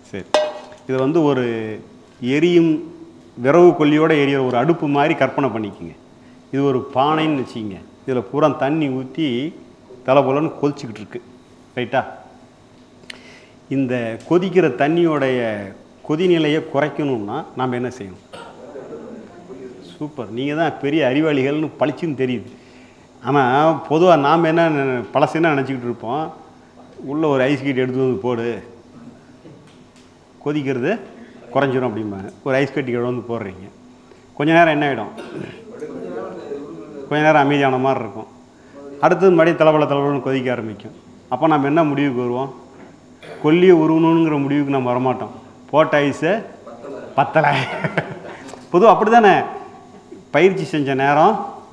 சரி இது வந்து ஒரு எரியும் விரவு கொல்லியோட எரியிற ஒரு அடுப்பு மாதிரி கற்பனை பண்ணிக்கோங்க இது ஒரு பானைன்னு வச்சுக்கோங்க இதில் பூரா தண்ணி ஊற்றி தலைபோலன்னு கொதிச்சுக்கிட்டு இருக்கு ரைட்டா இந்த கொதிக்கிற தண்ணியோடைய கொதிநிலையை குறைக்கணும்னா நாம் என்ன செய்யணும் சூப்பர் நீங்கள் தான் பெரிய அறிவாளிகள்னு பளிச்சுன்னு தெரியுது ஆனால் பொதுவாக நாம் என்ன நினை- பழசு என்ன நினச்சிக்கிட்டு இருப்போம் உள்ளே ஒரு ஐஸ் கட்டி எடுத்து வந்து போடு கொதிக்கிறது குறைஞ்சிரும் அப்படிம்பாங்க ஒரு ஐஸ் கட்டி கிட்ட வந்து போடுறீங்க கொஞ்ச நேரம் என்ன ஆகிடும் கொஞ்ச நேரம் அமைதியான மாதிரி இருக்கும் அடுத்தது மறுபடியும் தலைபல தலைபலன்னு கொதிக்க ஆரம்பிக்கும் அப்போ நம்ம என்ன முடிவுக்கு வருவோம் கொல்லியை உருவணுங்கிற முடிவுக்கு நம்ம வரமாட்டோம் போட்ட ஐஸை பத்தலை பொதுவாக அப்படி தானே பயிற்சி செஞ்ச நேரம்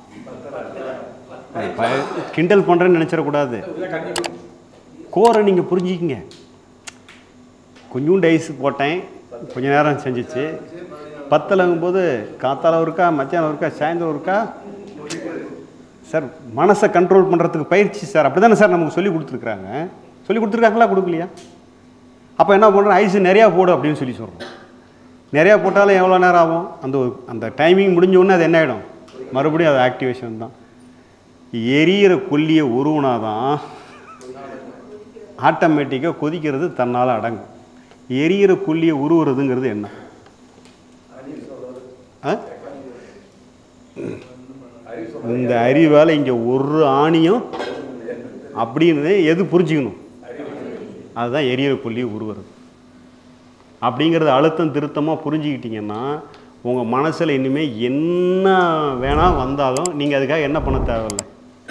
ப- கிண்டல் பண்ணுறேன்னு நினச்சிடக்கூடாது கோரை நீங்கள் புரிஞ்சிக்கிங்க கொஞ்சோண்டு ஐஸ் போட்டேன் கொஞ்ச நேரம் செஞ்சிச்சு பத்தலங்கும் போது காத்தால இருக்கா மத்தியானம் இருக்கா சாயந்தரம் இருக்கா சார் மனசை கண்ட்ரோல் பண்ணுறதுக்கு பயிற்சி சார் அப்படி தானே சார் நமக்கு சொல்லி கொடுத்துருக்குறாங்க சொல்லி கொடுத்துருக்காங்களா கொடுக்கலையா அப்போ என்ன பண்ணுறோம் ஐஸ் நிறையா போடு அப்படின்னு சொல்லி சொல்கிறோம் நிறையா போட்டாலும் எவ்வளோ நேரம் ஆகும் அந்த ஒரு- அந்த டைமிங் முடிஞ்ச உடனே அது என்ன ஆகிடும் மறுபடியும் அது ஆக்டிவேஷன் தான் எரியிற கொல்லியை உருவுனாதான் ஆட்டோமேட்டிக்காக கொதிக்கிறது தன்னால் அடங்கும் எரியிற கொல்லியை உருவுறதுங்கிறது என்ன ஆ? இந்த அறிவால் இங்கே ஒரு ஆணியும் அப்படின்னு எது புரிஞ்சுக்கணும் அதுதான் எரியிற கொல்லியை உருவுறது அப்படிங்கிறது அழுத்தம் திருத்தமாக புரிஞ்சுக்கிட்டீங்கன்னா உங்கள் மனசில் இனிமேல் என்ன வேணால் வந்தாலும் நீங்கள் அதுக்காக என்ன பண்ண தேவையில்லை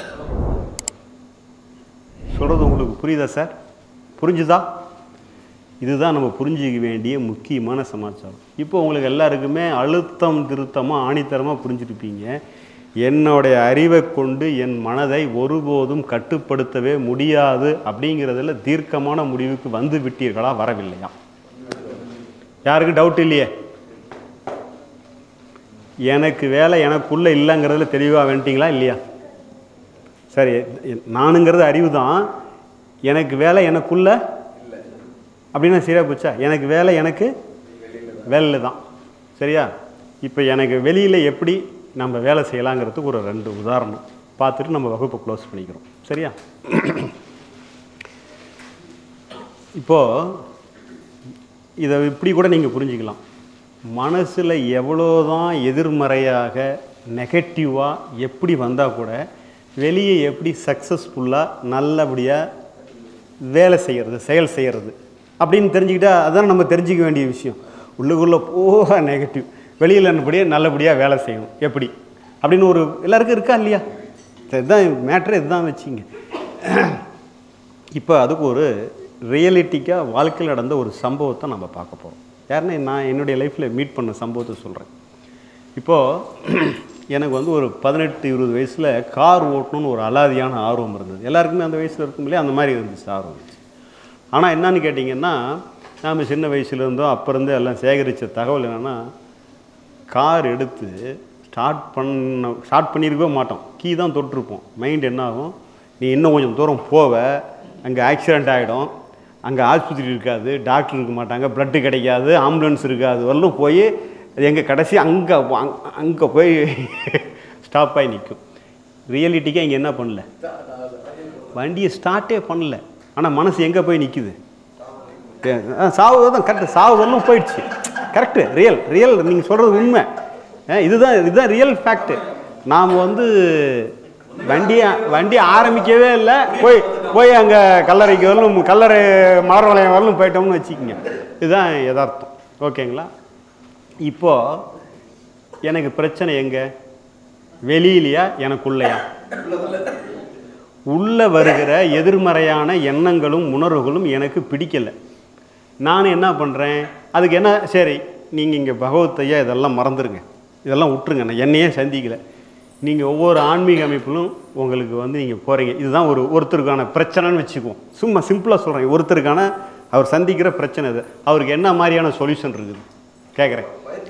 சொல்கிறது உங்களுக்கு புரியுதா சார் புரிஞ்சுதா இதுதான் நம்ம புரிஞ்சிக்க வேண்டிய முக்கியமான சமாச்சாரம் இப்போ உங்களுக்கு எல்லாருக்குமே அழுத்தம் திருத்தமாக ஆணித்தரமாக புரிஞ்சிருப்பீங்க என்னுடைய அறிவை கொண்டு என் மனதை ஒருபோதும் கட்டுப்படுத்தவே முடியாது அப்படிங்கிறதுல தீர்க்கமான முடிவுக்கு வந்து விட்டீர்களா வரவில்லையா யாருக்கும் டவுட் இல்லையே எனக்கு வேலை எனக்குள்ளே இல்லைங்கிறதுல தெளிவாக வந்துட்டீங்களா இல்லையா சரி எ- நானுங்கிறது அறிவு தான் எனக்கு வேலை எனக்குள்ள அப்படின்னா சரியா போச்சா எனக்கு வேலை எனக்கு வெளில தான் சரியா இப்போ எனக்கு வெளியில் எப்படி நம்ம வேலை செய்யலாங்கிறதுக்கு ஒரு ரெண்டு உதாரணம் பார்த்துட்டு நம்ம வகுப்பை க்ளோஸ் பண்ணிக்கிறோம் சரியா இப்போது இதை இப்படி கூட நீங்கள் புரிஞ்சுக்கலாம் மனசில் எவ்வளோதான் எதிர்மறையாக நெகட்டிவாக எப்படி வந்தால் கூட வெளியே எப்படி சக்ஸஸ்ஃபுல்லாக நல்லபடியாக வேலை செய்கிறது செயல் செய்கிறது அப்படின்னு தெரிஞ்சுக்கிட்டா அதான் நம்ம தெரிஞ்சுக்க வேண்டிய விஷயம் உள்ளுக்குள்ளே போக நெகட்டிவ் வெளியில் என்னபடியே நல்லபடியாக வேலை செய்யணும் எப்படி அப்படின்னு ஒரு எல்லாருக்கும் இருக்கா இல்லையா இதுதான் மேட்ரு இதுதான் வச்சிங்க இப்போ அதுக்கு ஒரு ரியலிட்டிக்காக வாழ்க்கையில் நடந்த ஒரு சம்பவத்தை நம்ம பார்க்க போகிறோம் யாருன்னா நான் என்னுடைய லைஃப்பில் மீட் பண்ண சம்பவத்தை சொல்கிறேன் இப்போது எனக்கு வந்து ஒரு பதினெட்டு இருபது வயசில் கார் ஓட்டணும்னு ஒரு அலாதியான ஆர்வம் இருந்தது எல்லாருக்குமே அந்த வயசில் இருக்கும் இல்லையா அந்த மாதிரி இருந்துச்சு ஆர்வம் இருந்துச்சு ஆனால் என்னன்னு கேட்டிங்கன்னா நாம் சின்ன வயசுல இருந்தோம் அப்போ இருந்து எல்லாம் சேகரித்த தகவல் என்னென்னா கார் எடுத்து ஸ்டார்ட் பண்ண ஸ்டார்ட் பண்ணியிருக்கவே மாட்டோம் கீ தான் தொட்டிருப்போம் மைண்ட் என்ன ஆகும் நீ இன்னும் கொஞ்சம் தூரம் போவ அங்கே ஆக்சிடெண்ட் ஆகிடும் அங்கே ஆஸ்பத்திரி இருக்காது டாக்டர் இருக்க மாட்டாங்க பிளட்டு கிடைக்காது ஆம்புலன்ஸ் இருக்காது வரலும் போய் எங்கள் கடைசி அங்கே அங்கே போய் ஸ்டாப் ஆகி நிற்கும் ரியாலிட்டிக்காக இங்கே என்ன பண்ணல வண்டியை ஸ்டார்ட்டே பண்ணல ஆனால் மனசு எங்கே போய் நிற்குது சாவு தான் கரெக்ட் சாவு வரலும் போயிடுச்சு கரெக்டு ரியல் ரியல் நீங்கள் சொல்கிறது உண்மை அஹ் இதுதான் இதுதான் ரியல் ஃபேக்ட்டு நாம் வந்து வண்டியை வண்டி ஆரம்பிக்கவே இல்லை போய் போய் அங்கே கல்லறைக்கு வரலும் கல்லறை மலர் வளையம் வரலும் போயிட்டோம்னு வச்சுக்கோங்க இதுதான் யதார்த்தம் ஓகேங்களா இப்போது எனக்கு பிரச்சனை எங்கே வெளியிலையா எனக்குள்ளையா உள்ளே வருகிற எதிர்மறையான எண்ணங்களும் உணர்வுகளும் எனக்கு பிடிக்கலை நான் என்ன பண்ணுறேன் அதுக்கு என்ன சரி நீங்கள் இங்கே பகவத்தையா இதெல்லாம் மறந்துடுங்க இதெல்லாம் விட்டுருங்க நான் என்னையே சந்திக்கலை நீங்கள் ஒவ்வொரு ஆன்மீக அமைப்பிலும் உங்களுக்கு வந்து நீங்கள் போகிறீங்க இதுதான் ஒரு ஒருத்தருக்கான பிரச்சனைன்னு வச்சுக்குவோம் சும்மா சிம்பிளாக சொல்கிறேன் ஒருத்தருக்கான அவர் சந்திக்கிற பிரச்சனை இது அவருக்கு என்ன மாதிரியான சொல்யூஷன் இருக்குது கேட்குறேன்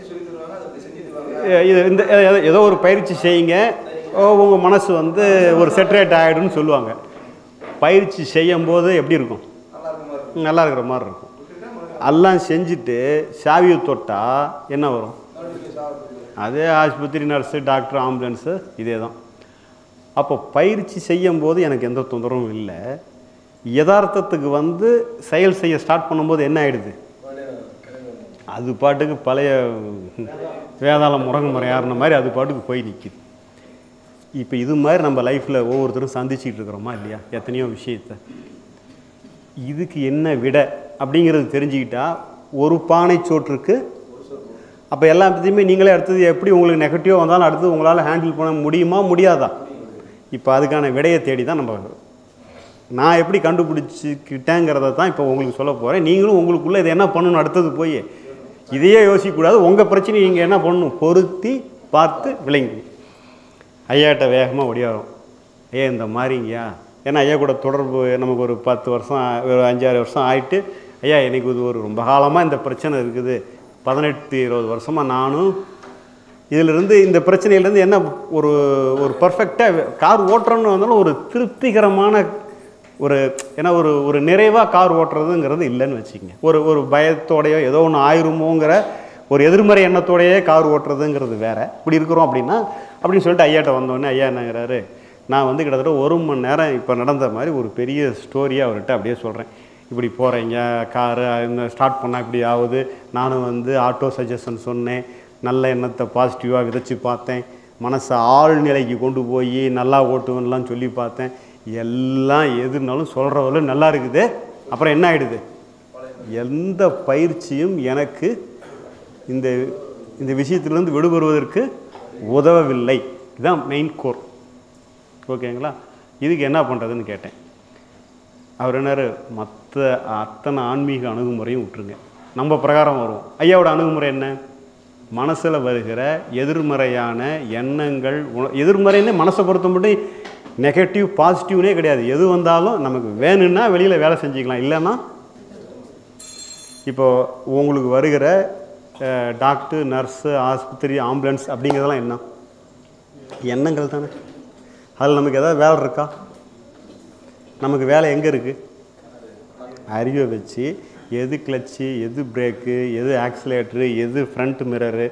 இது இந்த ஏதோ- ஏதோ ஒரு பயிற்சி செய்யுங்க உங்கள் மனசு வந்து ஒரு செட்ரேட் ஆகிடும்னு சொல்லுவாங்க பயிற்சி செய்யும் போது எப்படி இருக்கும் நல்லா இருக்கிற மாதிரி இருக்கும் எல்லாம் செஞ்சுட்டு சாவியை தொட்டா என்ன வரும் அதே ஆஸ்பத்திரி நர்ஸு டாக்டர் ஆம்புலன்ஸு இதே தான் அப்போ பயிற்சி செய்யும் போது எனக்கு எந்த தொந்தரவும் இல்லை யதார்த்தத்துக்கு வந்து செயல் செய்ய ஸ்டார்ட் பண்ணும்போது என்ன ஆயிடுது அது பாட்டுக்கு பழைய வேதாளம் முறங்கு முறையாருன மாதிரி அது பாட்டுக்கு போய் நிற்கிது இப்போ இது மாதிரி நம்ம லைஃப்பில் ஒவ்வொருத்தரும் சந்திச்சிட்டு இருக்கிறோமா இல்லையா எத்தனையோ விஷயத்த இதுக்கு என்ன விட அப்படிங்கிறது தெரிஞ்சுக்கிட்டா ஒரு பானை சோற்றுக்கு அப்போ எல்லாத்தையுமே நீங்களே அடுத்தது எப்படி உங்களுக்கு நெகட்டிவாக வந்தாலும் அடுத்தது உங்களால் ஹேண்டில் பண்ண முடியுமா முடியாதா இப்போ அதுக்கான விடையை தேடி தான் நம்ம நான் எப்படி கண்டுபிடிச்சிக்கிட்டேங்கிறத தான் இப்போ உங்களுக்கு சொல்ல போகிறேன் நீங்களும் உங்களுக்குள்ளே இதை என்ன பண்ணணும் அடுத்தது போய் இதையே யோசிக்கக்கூடாது உங்கள் பிரச்சனையை நீங்கள் என்ன பண்ணணும் பொருத்தி பார்த்து விளங்கி ஐயாட்ட வேகமாக ஒடியாரும் ஐயா இந்த மாதிரிங்கய்யா ஏன்னா ஐயா கூட தொடர்பு நமக்கு ஒரு பத்து வருஷம் ஆ- ஒரு அஞ்சாறு வருஷம் ஆயிட்டு ஐயா எனக்கு இது ஒரு ரொம்ப காலமாக இந்த பிரச்சனை இருக்குது பதினெட்டு இருபது வருஷமாக நானும் இதிலிருந்து இந்த பிரச்சனையிலேருந்து என்ன ஒரு ஒரு பர்ஃபெக்டாக கார் ஓட்டுறோன்னு வந்தாலும் ஒரு திருப்திகரமான ஒரு ஏன்னா ஒரு ஒரு நிறைவாக கார் ஓட்டுறதுங்கிறது இல்லைன்னு வச்சுக்கங்க ஒரு ஒரு பயத்தோடையோ ஏதோ ஒன்று ஆயிருமோங்கிற ஒரு எதிர்மறை எண்ணத்தோடையே கார் ஓட்டுறதுங்கிறது வேற இப்படி இருக்கிறோம் அப்படின்னா அப்படின்னு சொல்லிட்டு ஐயாட்ட வந்தோடனே ஐயா என்னங்கிறாரு நான் வந்து கிட்டத்தட்ட ஒரு மணி நேரம் இப்போ நடந்த மாதிரி ஒரு பெரிய ஸ்டோரியை அவர்கிட்ட அப்படியே சொல்கிறேன் இப்படி போகிறீங்க காரு இந்த ஸ்டார்ட் பண்ணால் இப்படி ஆகுது நானும் வந்து ஆட்டோ சஜஷன் சொன்னேன் நல்ல எண்ணத்தை பாசிட்டிவாக விதைச்சு பார்த்தேன் மனசை ஆழ்நிலைக்கு கொண்டு போய் நல்லா ஓட்டுவேன்லாம் சொல்லி பார்த்தேன் எல்லாம் எதுனாலும் சொல்கிறவங்களும் நல்லா இருக்குது அப்புறம் என்ன ஆயிடுது எந்த பயிற்சியும் எனக்கு இந்த இந்த விஷயத்திலிருந்து விடுபடுவதற்கு உதவவில்லை இதுதான் மெயின் கோர் ஓகேங்களா இதுக்கு என்ன பண்ணுறதுன்னு கேட்டேன் அவர் என்னாரு மற்ற அத்தனை ஆன்மீக அணுகுமுறையும் விட்டுருங்க நம்ம பிரகாரம் வருவோம் ஐயாவோட அணுகுமுறை என்ன மனசில் வருகிற எதிர்மறையான எண்ணங்கள் உண- எதிர்மறைன்னு மனசை பொறுத்த மட்டும் நெகட்டிவ் பாசிட்டிவ்னே கிடையாது எது வந்தாலும் நமக்கு வேணும்னா வெளியில் வேலை செஞ்சுக்கலாம் இல்லைன்னா இப்போ உங்களுக்கு வருகிற அஹ், டாக்டர் நர்ஸு ஆஸ்பத்திரி ஆம்புலன்ஸ் அப்படிங்கிறதெல்லாம் என்ன எண்ணங்கள் தானே அதில் நமக்கு ஏதாவது வேலை இருக்கா நமக்கு வேலை எங்கே இருக்குது அறிவை வச்சு எது கிளச்சு எது பிரேக்கு எது ஆக்சிலேட்ரு எது ஃப்ரண்ட் மிரரு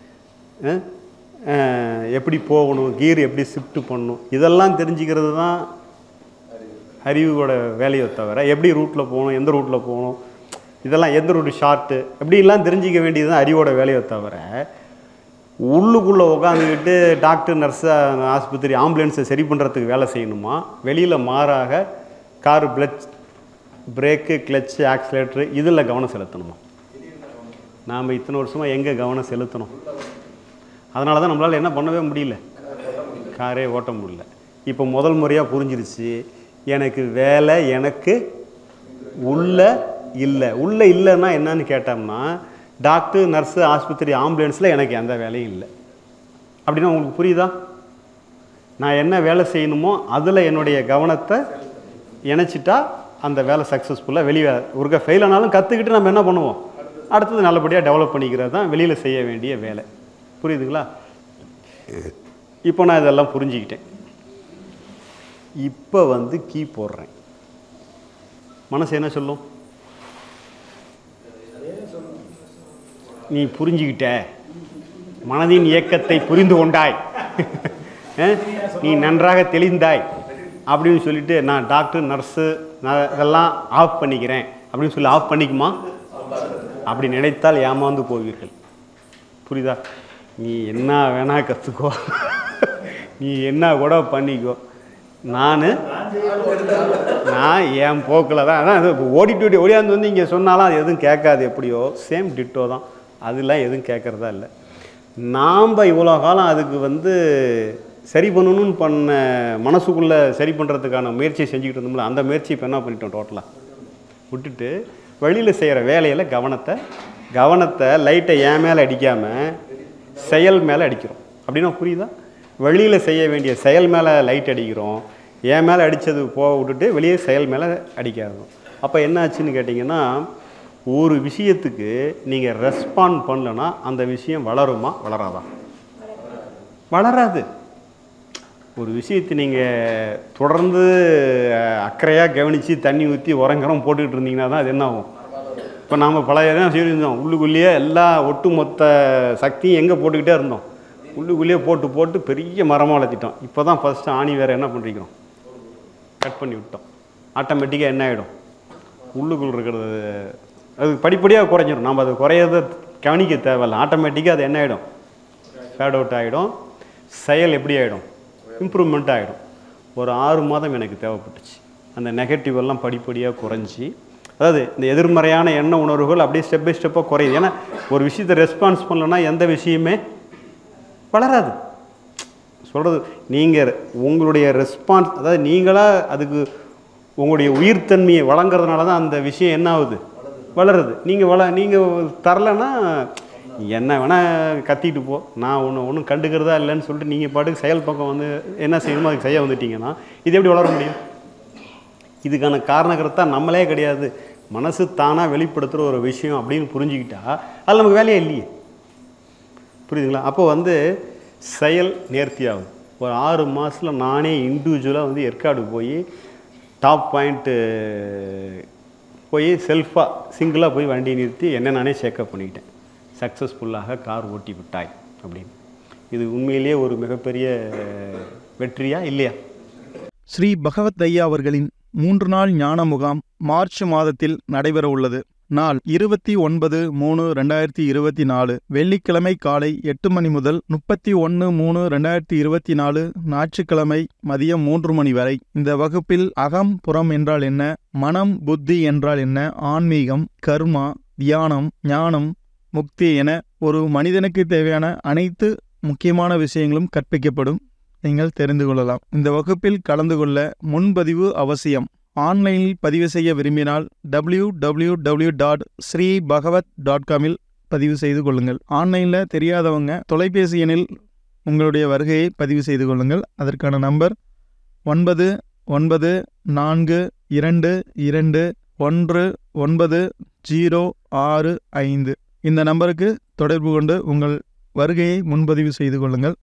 எப்படி போகணும் கீர் எப்படி ஷிஃப்ட் பண்ணணும் இதெல்லாம் தெரிஞ்சுக்கிறது தான் அறிவோட வேலையை தவிர எப்படி ரூட்டில் போகணும் எந்த ரூட்டில் போகணும் இதெல்லாம் எந்த ரூட்டு ஷார்ட்டு எப்படிலாம் தெரிஞ்சிக்க வேண்டியது தான் அறிவோட வேலையை தவிர உள்ளுக்குள்ளே உட்காந்துக்கிட்டு டாக்டர் நர்ஸு ஆஸ்பத்திரி ஆம்புலன்ஸை சரி பண்ணுறதுக்கு வேலை செய்யணுமா வெளியில் மாறாக கார் பிளச் பிரேக்கு கிளச்சு ஆக்சிலேட்டரு இதில் கவனம் செலுத்தணுமா நாம் இத்தனை வருஷமாக எங்கே கவனம் செலுத்தணும் அதனால தான் நம்மளால் என்ன பண்ணவே முடியல காரே ஓட்ட முடியல இப்போ முதல் முறையாக புரிஞ்சிருச்சு எனக்கு வேலை எனக்கு உள்ள இல்லை உள்ள இல்லைன்னா என்னன்னு கேட்டோம்னா டாக்டர் நர்ஸு ஆஸ்பத்திரி ஆம்புலன்ஸில் எனக்கு எந்த வேலையும் இல்லை அப்படின்னா உங்களுக்கு புரியுதா நான் என்ன வேலை செய்யணுமோ அதில் என்னுடைய கவனத்தை இணைச்சிட்டா அந்த வேலை சக்ஸஸ்ஃபுல்லாக வெளியே ஒருக்க ஃபெயில் ஆனாலும் கற்றுக்கிட்டு நம்ம என்ன பண்ணுவோம் அடுத்தது நல்லபடியாக டெவலப் பண்ணிக்கிறது தான் வெளியில் செய்ய வேண்டிய வேலை புரியுதுங்களா இப்போ நான் இதெல்லாம் புரிஞ்சுக்கிட்டேன் இப்போ வந்து கீ போடுறேன் மனசு என்ன சொல்லும் நீ புரிஞ்சுக்கிட்ட மனதின் இயக்கத்தை புரிந்து கொண்டாய் அஹ், நீ நன்றாக தெளிந்தாய் அப்படின்னு சொல்லிட்டு நான் டாக்டர் நர்ஸு நான் இதெல்லாம் ஆஃப் பண்ணிக்கிறேன் அப்படின்னு சொல்லி ஆஃப் பண்ணிக்குமா அப்படி நினைத்தால் ஏமாந்து போவீர்கள் புரியுதா நீ என்ன வேணா கற்றுக்கோ நீ என்ன கூட பண்ணிக்கோ நான் நான் என் போக்கில் தான் அதான் இது ஓடிட்டு ஓடி ஓடியாந்து வந்து இங்கே சொன்னாலும் அது எதுவும் கேட்காது எப்படியோ சேம் டிட்டோ தான் அதெல்லாம் எதுவும் கேட்குறதா இல்லை நாம் இவ்வளோ காலம் அதுக்கு வந்து சரி பண்ணணும்னு பண்ண மனசுக்குள்ளே சரி பண்ணுறதுக்கான முயற்சியை செஞ்சுக்கிட்டு இருந்தோம்ல அந்த முயற்சி இப்போ என்ன பண்ணிட்டோம் டோட்டலாக விட்டுட்டு வெளியில் செய்கிற வேலையில் கவனத்தை கவனத்தை லைட்டை என் மேலே அடிக்காமல் செயல் மேலே அடிக்கிறோம் அப்படின்னா புரியுதா வெளியில் செய்ய வேண்டிய செயல் மேலே லைட் அடிக்கிறோம் என் மேலே அடித்தது போக விட்டுட்டு வெளியே செயல் மேலே அடிக்காதோம் அப்போ என்ன ஆச்சுன்னு கேட்டிங்கன்னா ஒரு விஷயத்துக்கு நீங்கள் ரெஸ்பாண்ட் பண்ணலன்னா அந்த விஷயம் வளருமா வளராதா வளராது ஒரு விஷயத்தை நீங்கள் தொடர்ந்து அக்கறையாக கவனித்து தண்ணி ஊற்றி உரங்கரம் போட்டுக்கிட்டு இருந்தீங்கன்னா தான் அது என்ன ஆகும் இப்போ நாம் பழைய என்ன சொல்லியிருந்தோம் உள்ளுக்குள்ளேயே எல்லா ஒட்டுமொத்த சக்தியும் எங்கே போட்டுக்கிட்டே இருந்தோம் உள்ளுக்குள்ளேயே போட்டு போட்டு பெரிய மரமாக வளர்த்திட்டோம் இப்போ தான் ஃபஸ்ட்டு ஆணி வேறு என்ன பண்ணிருக்கிறோம் கட் பண்ணி விட்டோம் ஆட்டோமேட்டிக்காக என்ன ஆகிடும் உள்ளுக்குள் இருக்கிறது அது படிப்படியாக குறைஞ்சிரும் நம்ம அது குறையறத கவனிக்க தேவையில்ல ஆட்டோமேட்டிக்காக அது என்ன ஆகிடும் ஃபேட் அவுட் ஆகிடும் செயல் எப்படி ஆகிடும் இம்ப்ரூவ்மெண்ட் ஆகிடும் ஒரு ஆறு மாதம் எனக்கு தேவைப்பட்டுச்சு அந்த நெகட்டிவ் எல்லாம் படிப்படியாக குறைஞ்சி அதாவது இந்த எதிர்மறையான எண்ண உணர்வுகள் அப்படியே ஸ்டெப் பை ஸ்டெப்பாக குறையுது ஏன்னா ஒரு விஷயத்தை ரெஸ்பான்ஸ் பண்ணலன்னா எந்த விஷயமே வளராது சொல்கிறது நீங்கள் உங்களுடைய ரெஸ்பான்ஸ் அதாவது நீங்களாக அதுக்கு உங்களுடைய உயிர்த்தன்மையை வழங்குறதுனால தான் அந்த விஷயம் என்ன ஆகுது வளருது நீங்கள் வள நீங்கள் தரலைன்னா என்ன வேணால் கத்திட்டு போ நான் ஒன்று ஒன்றும் கண்டுக்கிறதா இல்லைன்னு சொல்லிட்டு நீங்கள் பாட்டுக்கு செயல் பக்கம் வந்து என்ன செய்யணுமோ அதுக்கு செய்ய வந்துட்டீங்கன்னா இது எப்படி வளர முடியும் இதுக்கான காரணகர்த்தா நம்மளே கிடையாது மனசு தானாக வெளிப்படுத்துகிற ஒரு விஷயம் அப்படின்னு புரிஞ்சுக்கிட்டா அது நமக்கு வேலையே இல்லையே புரியுதுங்களா அப்போ வந்து செயல் நேர்த்தியாகுது ஒரு ஆறு மாதத்தில் நானே இண்டிவிஜுவலாக வந்து ஏற்காடு போய் டாப் பாயிண்ட்டு போய் செல்ஃபாக சிங்கிளாக போய் வண்டியை நிறுத்தி என்ன நானே சேக்கப் பண்ணிக்கிட்டேன் சக்ஸஸ்ஃபுல்லாக கார் ஓட்டி விட்டாய் அப்படின்னு இது உண்மையிலேயே ஒரு மிகப்பெரிய வெற்றியா இல்லையா ஸ்ரீ பகவத் ஐயா அவர்களின் மூன்று நாள் ஞான முகாம் மார்ச் மாதத்தில் நடைபெற உள்ளது நாள் இருபத்தி ஒன்பது மூணு ரெண்டாயிரத்தி இருபத்தி நாலு வெள்ளிக்கிழமை காலை எட்டு மணி முதல் முப்பத்தி ஒன்று மூணு ரெண்டாயிரத்தி இருபத்தி நாலு ஞாயிற்றுக்கிழமை மதியம் மூன்று மணி வரை இந்த வகுப்பில் அகம் புறம் என்றால் என்ன மனம் புத்தி என்றால் என்ன ஆன்மீகம் கர்மா தியானம் ஞானம் முக்தி என ஒரு மனிதனுக்கு தேவையான அனைத்து முக்கியமான விஷயங்களும் கற்பிக்கப்படும் நீங்கள் தெரிந்து கொள்ளலாம் இந்த வகுப்பில் கலந்து கொள்ள முன்பதிவு அவசியம் ஆன்லைனில் பதிவு செய்ய விரும்பினால் W W W dot Sri Bhagavad dot காமில் பதிவு செய்து கொள்ளுங்கள் ஆன்லைனில் தெரியாதவங்க தொலைபேசி எண்ணில் உங்களுடைய வருகையை பதிவு செய்து கொள்ளுங்கள் அதற்கான நம்பர் ஒன்பது ஒன்பது நான்கு இரண்டு இரண்டு ஒன்று ஒன்பது ஜீரோ ஆறு ஐந்து இந்த நம்பருக்கு தொடர்பு கொண்டு உங்கள் வருகையை முன்பதிவு செய்து கொள்ளுங்கள்